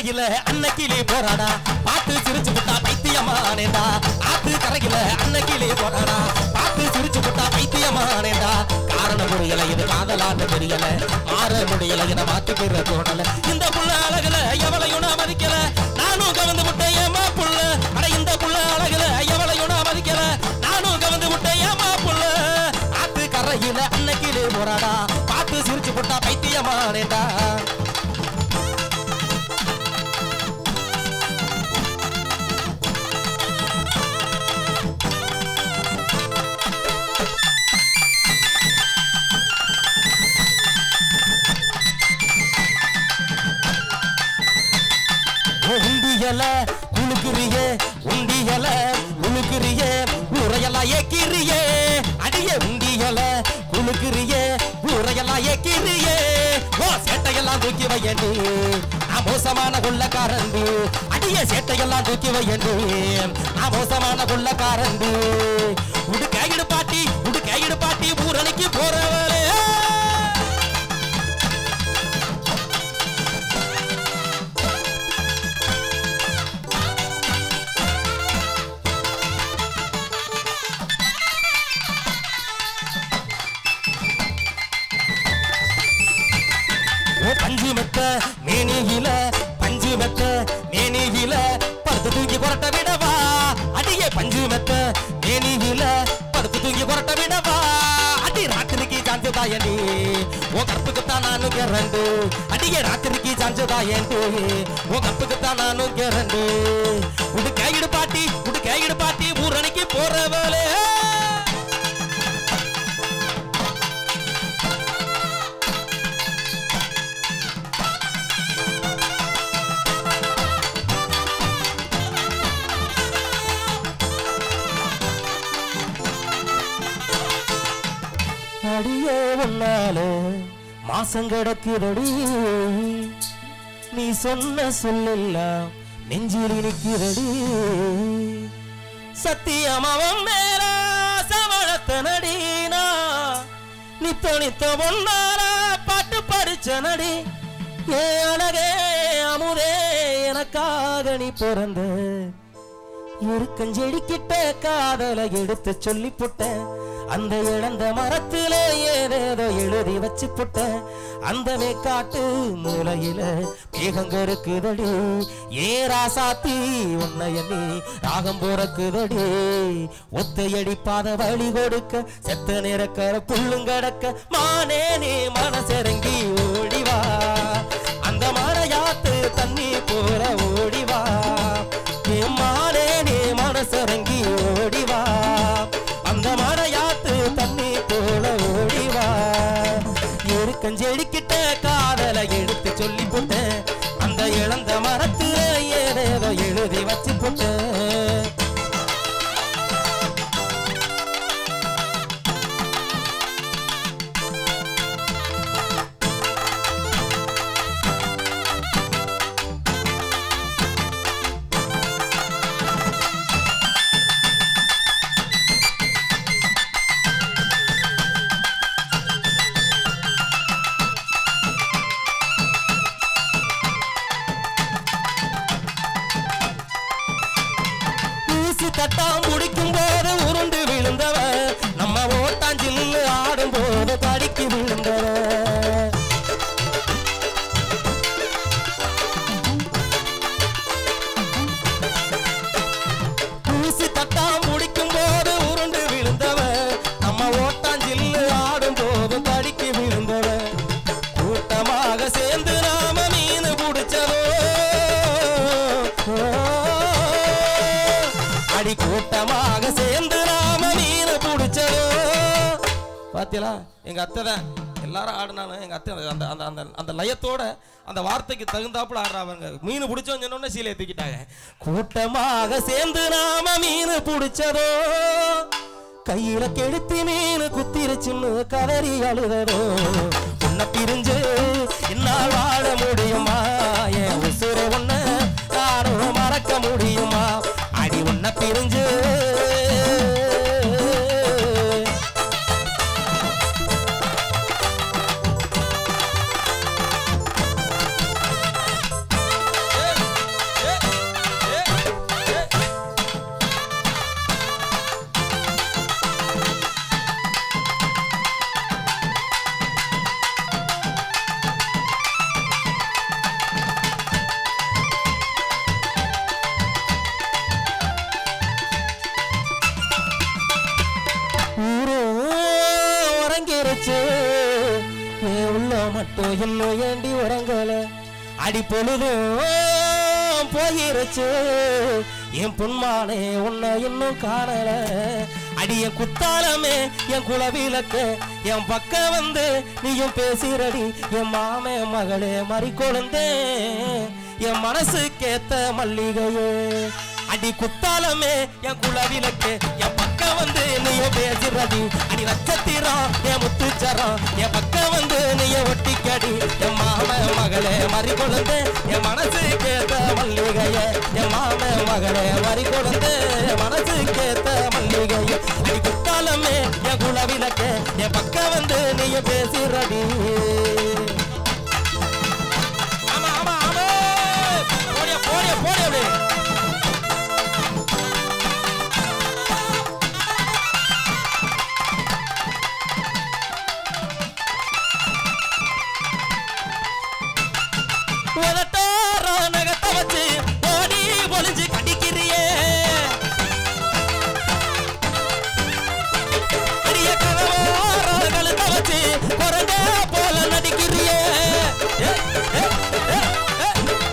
கரையில அன்னைக்கிலே போறாடா பார்த்து சிரிச்சு விட்டா பைத்தியமானேடா ஆத்து கரையில அன்னைக்கிலே போறாடா பார்த்து சிரிச்சு விட்டா பைத்தியமானேடா காரணம் புரியல இது காதலான்னு தெரியல மாற முடியல இதை மாத்தி பெற தோணல இந்த புள்ள அழகுல எவளையும் நான் மதிக்கல நானும் கவர்ந்து விட்டேன் ஏமா புள்ள அட இந்த புள்ள அழகுல எவளையும் நான் மதிக்கல நானும் கவர்ந்து விட்டேன் ஏமா புள்ள ஆத்து கரையில அன்னைக்கிலே போறாடா பார்த்து சிரிச்சு விட்டா பைத்தியமானேடா உண்டியல உழுக்குறியே உண்டியல உழுக்குறியே உரையெல்லாம் ஏக்கிறியே அடிய உண்டியல உழுக்குறியே உரையெல்லாம் ஏக்கிறியே ஓ சேட்டையெல்லாம் தூக்கி வையண்டு நான் மோசமான கொள்ளக்காரண்டு அடிய சேட்டையெல்லாம் தூக்கி வையண்டு நான் மோசமான கொள்ளக்காரண்டு உடு கையிடு பாட்டி உடு கையிடு பாட்டி ஊரணிக்கு போறவளே ஓ பஞ்சு மெத்த மேனியில பஞ்சு மெத்த மேனியில படுத்து தூக்கி புரட்ட விடவா அடியே பஞ்சு மெத்த மேனியில படுத்து தூக்கி புரட்ட விடவா அடி ராத்திரிக்கு சாஞ்சு தாயண்டி ஓ கற்புக்குத்தான் நானும் கிறண்டு அடியே ராத்திரிக்கு சாஞ்சு தாயண்டி ஓ கற்புக்குத்தான் நானும் கிறண்டு உடு கையிடு பாட்டி உடு கையிடு பாட்டி ஊரணிக்கு போறவளே அடியே உன்னால மாசம் கிடக்குதடி நீ சொன்ன சொல்லெல்லாம் நெஞ்சில் நிற்கிறடி சத்தியமாவன் மேல சவழத்த நடினா நித்த நித்த ஒன்னால பாட்டு படிச்ச நடி ஏ அழகே அமுதே எனக்காக நீ பிறந்த இருக்கஞ்செடிக்கிட்ட காதலை எடுத்து சொல்லி புட்டேன் அந்த இழந்த மரத்துல ஏதேதோ எழுதி வச்சு புட்டேன் அந்த மேக்காட்டு மூலையில மேகங்க இருக்குதடி ஏ ராசாத்தி உன்னை எண்ணி ராகம் போறக்குதடி ஒத்தையடி பாத வழி கொடுக்க செத்த நிறக்கர புல்லுங்கடக்க மானே நீ மனசிறங்கி ஓடிவா அந்த மழையாத்து தண்ணி போற ஓடிவா மானே நீ மனசரங்கி ஓடிவா அந்த மழையாத்து தண்ணி போல ஓடிவா இருக்கஞ்செடிக்கிட்ட காதலை எடுத்து சொல்லி போட்டேன் அந்த இழந்த மரத்துல ஏதேதோ எழுதி வச்சு போட்டேன் ஊசி தட்டாம் முடிக்கும் போது உருண்டு விழுந்தவ நம்ம ஓட்டாஞ்சில் ஆடும் போது தடிக்கு விழுந்தவ ஊசி தட்டாம் முடிக்கும் போது உருண்டு விழுந்தவ நம்ம ஓட்டாஞ்சில் ஆடும் போது தடிக்கு விழுந்தவ கூட்டமாக சேர்ந்து நாம மீன் பிடிச்சதோ அடி கூட்டமாக சேர்ந்து நாம மீன் பிடிச்சதோ பாத்தீங்களா எங்க அத்தை தான் எல்லாரும் ஆடினாலும் எங்க அத்தை அந்த அந்த அந்த அந்த லயத்தோட அந்த வார்த்தைக்கு தகுந்தாப்புல ஆடுறாங்க மீன் பிடிச்சோன்னு சொன்னோடனே சீலையை தூக்கிட்டாங்க கூட்டமாக சேர்ந்து நாம மீன் பிடிச்சதோ கையில கெடுத்து மீன் குத்திருச்சுன்னு கதறி அழுததோ உன்னை பிரிஞ்சு என்னால் வாழ முடியுமா என் உசுர உன்னை நானும் மறக்க முடியுமா அடி உன்னை பிரிஞ்சு போயிருச்சு என் உள்ள மட்டும் இன்னும் ஏண்டி உறங்கல அடி பொழுதும் போயிருச்சு என் பொன்மானே உன்னை இன்னும் காணல அடி என் குத்தாலமே என் குலவிளக்கு என் பக்கம் வந்து நீயும் பேசிரடி என் மாமே மகளே மறி கொழுந்தே என் மனசுக்கேத்த மல்லிகையே அடி குத்தாலமே என் குலவிளக்கு என் பக்கம் வந்து நீயும் பேசுறடி அடி நட்சத்திரம் என் முத்துச்சரம் என் பக்கம் வந்து நீய ஒட்டிக்கடி என் மாம மகளே மறி கொழுந்து என் மனசு கேத்த மல்லிகைய என் மாம மகளே மறி கொழுந்து என் மனசு கேத்த மல்லிகைய அடி குத்தாலமே என் குலவிளக்கு என் பக்கம் வந்து நீய பேசுறடி ஆமா ஆமா ஆமா போடியா போடியா போடியா அப்படியே உதட்டோர நகத்தை வச்சு ஓடி ஒளிஞ்சு கடிக்கிறியே அடிய கதவோர கழுத்தை வச்சு குரங்க போல நடிக்கிறியே ஏ, ஏ, ஏ, ஏ.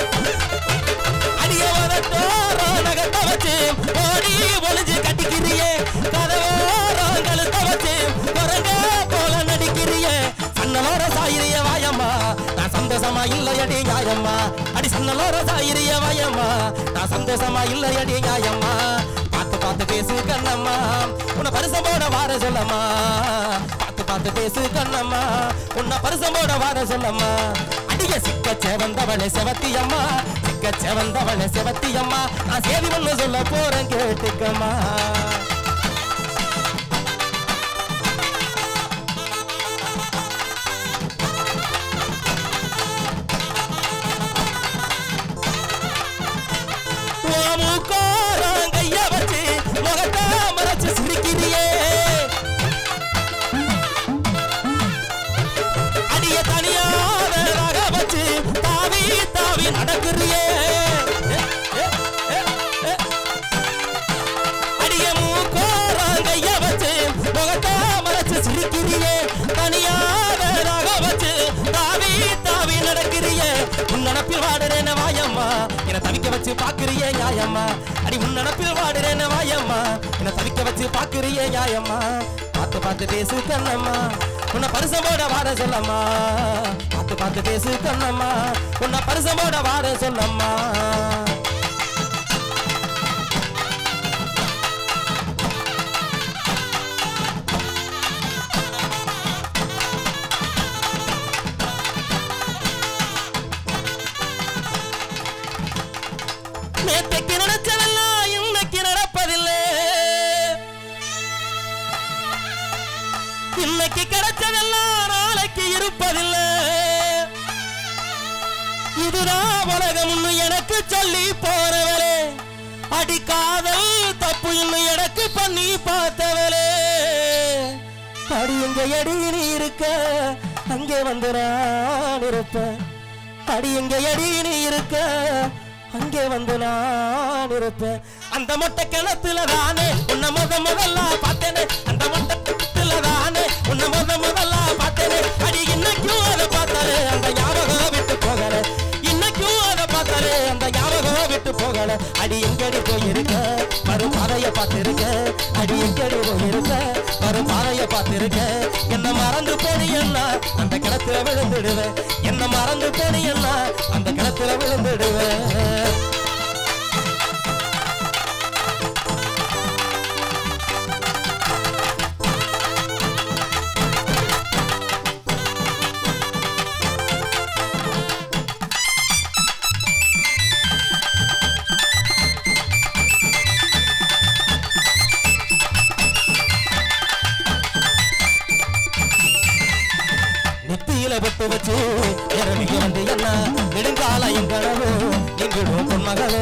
அடிய உதட்டோர நகத்தை வச்சு ஓடி ஒளிஞ்சு கடிக்கிறியே கதவோர கழுத்தை வச்சு குரங்க போல நடிக்கிறியே சன்னலோர சாயிரிய வாயம்மா நான் சந்தோஷமா இல்லையடி நியாயம்மா அடி சன்னலோர சாயிரிய வாயம்மா நான் சந்தோஷமா இல்லையடி நியாயம்மா பார்த்து பார்த்து பேசு கண்ணம்மா உன்னை பரிசம் போட வார சொல்லம்மா பார்த்து பார்த்து பேசு கண்ணம்மா உன்னை பரிசம் போட வார சொல்லம்மா அடிய சிக்க செவந்தவளே செவத்தியம்மா சிக்க செவந்தவளே செவத்தியம்மா நான் சேதி ஒண்ணு சொல்ல போறேன் கேட்டுக்கம்மா கைய வச்சு முகத்தை மறைச்சு சிரிக்கிறியே அடிய தனியாத ரக வச்சு தாவி தாவி நடக்கிறியே ஏ, ஏ, ஏ, ஏ. அடிய மூக்கோரங்கைய வச்சு முகத்தை மறைச்சு சிரிக்கிறியே தனியாத ரக வச்சு தாவி தாவி நடக்கிறியே உன் நடப்பில் வாடுறேன வாயம்மா என்னை தவிக்க வச்சு பாக்குறியே நியாயம்மா அடி உன் நடப்பில் வாடுறேன வாயம்மா என்னை தவிக்க வச்சு பாக்குறியே நியாயம்மா பார்த்து பார்த்து பேசு கண்ணம்மா உன்னை பரிசமோட வாட சொல்லம்மா பார்த்து பார்த்து பேசு கண்ணம்மா உன்னை பரிசமோட வாட சொல்லம்மா நேத்தைக்கு நினைச்சதெல்லாம் இன்னைக்கு நடப்பதில்லை இன்னைக்கு கிடைச்சதெல்லாம் நாளைக்கு இருப்பதில்லை இதுதான் உலகம்னு எனக்கு சொல்லி போறவரே அடி காதல் தப்பு இன்னும் எனக்கு பண்ணி பார்த்தவரே அடி எங்க எடி நீ இருக்க அங்கே வந்து நான் இருப்பேன் அடி எங்க எடி நீ இருக்க அங்கே வந்து நான் இருப்பேன் அந்த மொட்டை கிணத்துல தானே உன்னை முத முதல்ல பார்த்தேனே அந்த மொட்டை கிணத்துல தானே உன்னை முத முதல்ல பார்த்தேனே அடி இன்னைக்கும் அதை பார்த்தாரு அந்த ஞாபகம் விட்டு போகல இன்னைக்கும் அதை பார்த்தாரு அந்த ஞாபகம் விட்டு போகல அடி எங்கடி போயிருக்க வரும் பாதைய பார்த்திருக்க அடி எங்கடி போயிருக்க வரும் பாதைய பார்த்திருக்க என்ன மறந்து போனீங்கன்னா அந்த கிணத்துல விழுந்துடுவேன் என்ன மறந்து போனீங்கன்னா அந்த கிணத்துல விழுந்துடுவேன் நெத்தியில பொட்டு வச்சு இறங்கி வந்து என்ன நெடுங்காலையும் கனவு எங்கிடும் பொன்மகளே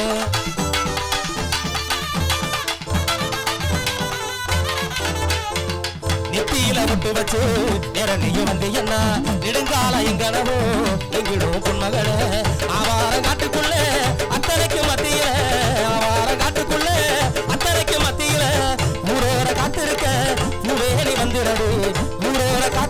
நெத்தியில பொட்டு வச்சு இறங்கி வந்து என்ன நெடுங்காலையும் கனவு எங்கிடும் பொன்மகளே ஆவார காட்டுக்குள்ள அத்தனைக்கு மத்தியில ஆவார காட்டுக்குள்ள அத்தனைக்கு மத்தியில ஊரோர காத்திருக்க ஊரேறி வந்துடது ஊரோர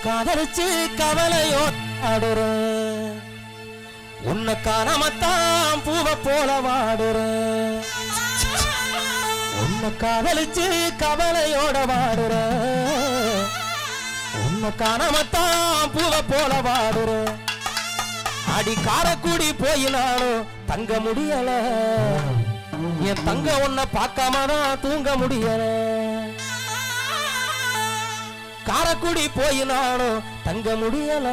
காதலிச்சு கவலையோ ஆடுறேன் உன்னை காணாமத்தான் பூவை போல வாடுறேன் உன்னை காதலிச்சு கவலையோட வாடுறேன் உன்னை காணாமத்தான் பூவை போல வாடுறேன் அடி காரக்குடி போயினாலும் தங்க முடியல என் தங்க உன்னை பார்க்காம தான் தூங்க முடியல காரக்குடி போயினாலும் தங்க முடியல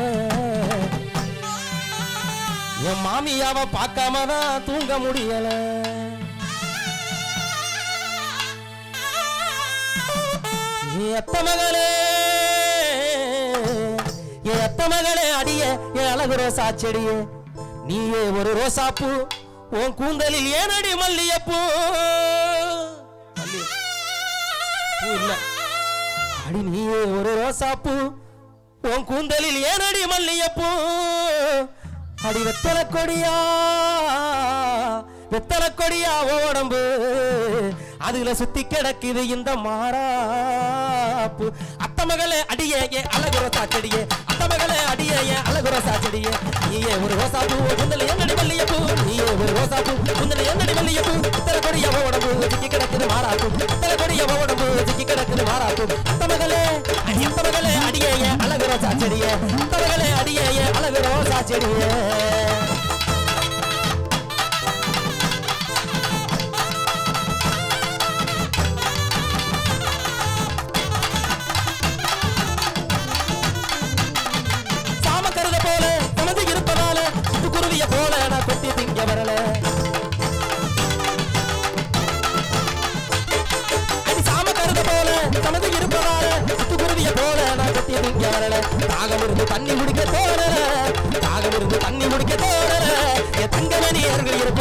என் மாமியாவ பார்க்காம தான் தூங்க முடியல என் அத்த மகளே என் அத்த மகளே அடிய என் அழகு ரோசா செடியே நீயே ஒரு ரோசாப்பூ உன் கூந்தலில் ஏனடி மல்லியப்பூ மல்லி பூ இல்ல அடி நீயே ஒரு ரோசாப்பூ உன் கூந்தலில் ஏனடி மல்லியப்பூ அடி வெத்தல கொடியா வெத்தல கொடியா உடம்பு அதுல சுத்தி கிடக்குது இந்த மாறாப்பு அத்த மகளே அடியே ஏன் அழகு ரோசா செடியே அத்த மகளே அடியே ஏன் அழகு ரோசா செடியே நீயே ஒரு ரோசா பூ குந்தல என்னடி மல்லிய பூ நீயே ஒரு ரோசா பூ குந்தல என்னடி மல்லிய பூ இத்தனை கொடிய உடம்பு சிக்கி கிடக்குது மாறாப்பு இத்தனை கொடிய உடம்பு சிக்கி கிடக்குது மாறாப்பு அத்த மகளே அடி அத்த மகளே அடியே ஏன் அழகு ரோசா செடியே அத்த மகளே அடியே ஏன் அழகு ரோசா செடியே சாம கருத போல தமது இருப்பதால குருவிய போல நான் கொத்தி திங்க வரல அடி சாம கருத போல தமது இருப்பதால குருவிய போல நான் கொத்தி திங்க வரல தாகம் இருந்து தண்ணி குடிக்க தோணல தாகம் இருந்து தண்ணி குடிக்க தோணல என் தங்கமணி அருகில்